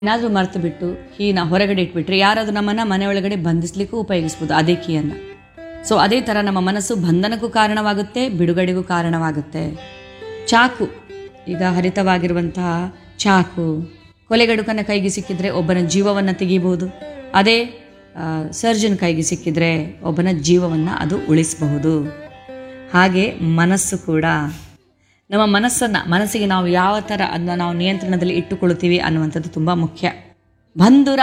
ಏನಾದರೂ ಮರೆತು ಬಿಟ್ಟು ಕೀನ ಹೊರಗಡೆ ಇಟ್ಬಿಟ್ರೆ ಯಾರಾದರೂ ನಮ್ಮನ್ನು ಮನೆ ಒಳಗಡೆ ಬಂಧಿಸ್ಲಿಕ್ಕೂ ಉಪಯೋಗಿಸ್ಬೋದು ಅದೇ ಕೀಯನ್ನು ಸೊ ಅದೇ ಥರ ನಮ್ಮ ಮನಸ್ಸು ಬಂಧನಕ್ಕೂ ಕಾರಣವಾಗುತ್ತೆ ಬಿಡುಗಡೆಗೂ ಕಾರಣವಾಗುತ್ತೆ ಚಾಕು ಈಗ ಹರಿತವಾಗಿರುವಂತಹ ಚಾಕು ಕೊಲೆಗಡುಕನ ಕೈಗೆ ಸಿಕ್ಕಿದ್ರೆ ಒಬ್ಬನ ಜೀವವನ್ನು ತೆಗಿಬಹುದು ಅದೇ ಆ, ಸರ್ಜನ್ ಕೈಗೆ ಸಿಕ್ಕಿದ್ರೆ ಒಬ್ಬನ ಜೀವವನ್ನು ಅದು ಉಳಿಸಬಹುದು ಹಾಗೆ ಮನಸ್ಸು ಕೂಡ ನಮ್ಮ ಮನಸ್ಸನ್ನು ಮನಸ್ಸಿಗೆ ನಾವು ಯಾವ ಥರ ಅದನ್ನ ನಾವು ನಿಯಂತ್ರಣದಲ್ಲಿ ಇಟ್ಟುಕೊಳ್ತೀವಿ ಅನ್ನುವಂಥದ್ದು ತುಂಬ ಮುಖ್ಯ ಬಂಧುರ